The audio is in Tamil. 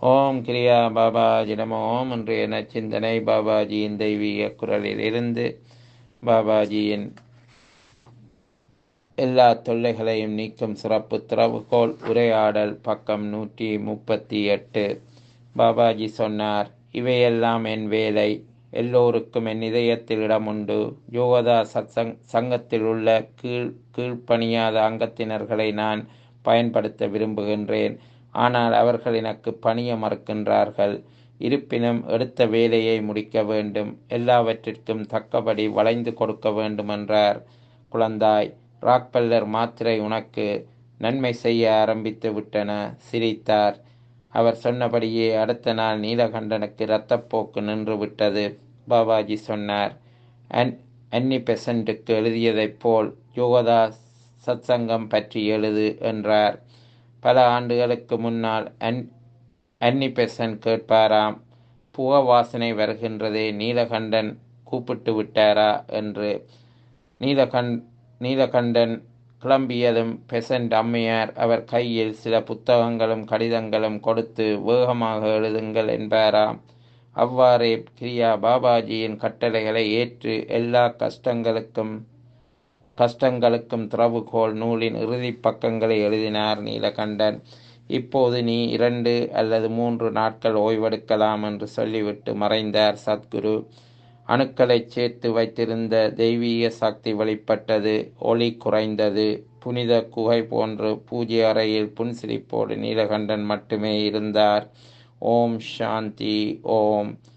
ஓம் கிரியா பாபாஜி நம ஓம் இன்றைய நச்சிந்தனை பாபாஜியின் தெய்வீக குரலிலிருந்து பாபாஜியின் எல்லா தொல்லைகளையும் நீக்கும் சிறப்பு திறவுகோல் உரையாடல் பக்கம் நூற்றி முப்பத்தி எட்டு பாபாஜி சொன்னார் இவையெல்லாம் என் வேலை எல்லோருக்கும் என் இதயத்தில் இடம் உண்டு யோகதா சத்சங் சங்கத்தில் உள்ள கீழ் கீழ்ப்பணியாத அங்கத்தினர்களை நான் பயன்படுத்த விரும்புகின்றேன் ஆனால் அவர்கள் எனக்கு பணிய மறுக்கின்றார்கள் இருப்பினும் எடுத்த வேலையை முடிக்க வேண்டும் எல்லாவற்றிற்கும் தக்கபடி வளைந்து கொடுக்க வேண்டும் என்றார் குழந்தாய் ராக்பல்லர் மாத்திரை உனக்கு நன்மை செய்ய ஆரம்பித்து விட்டன சிரித்தார் அவர் சொன்னபடியே அடுத்த நாள் நீலகண்டனுக்கு இரத்தப்போக்கு நின்று விட்டது பாபாஜி சொன்னார் அன் அன்னி பெசண்ட்டுக்கு எழுதியதைப் போல் யோகதா சத்சங்கம் பற்றி எழுது என்றார் பல ஆண்டுகளுக்கு முன்னால் அன் அன்னி பெசன் கேட்பாராம் புக வாசனை வருகின்றதே நீலகண்டன் கூப்பிட்டு விட்டாரா என்று நீலகண் நீலகண்டன் கிளம்பியதும் பெசன்ட் அம்மையார் அவர் கையில் சில புத்தகங்களும் கடிதங்களும் கொடுத்து வேகமாக எழுதுங்கள் என்பாராம் அவ்வாறே கிரியா பாபாஜியின் கட்டளைகளை ஏற்று எல்லா கஷ்டங்களுக்கும் கஷ்டங்களுக்கும் திறவுகோல் நூலின் இறுதி பக்கங்களை எழுதினார் நீலகண்டன் இப்போது நீ இரண்டு அல்லது மூன்று நாட்கள் ஓய்வெடுக்கலாம் என்று சொல்லிவிட்டு மறைந்தார் சத்குரு அணுக்களை சேர்த்து வைத்திருந்த தெய்வீக சக்தி வெளிப்பட்டது ஒளி குறைந்தது புனித குகை போன்று பூஜை அறையில் புன்சிரிப்போடு நீலகண்டன் மட்டுமே இருந்தார் ஓம் சாந்தி ஓம்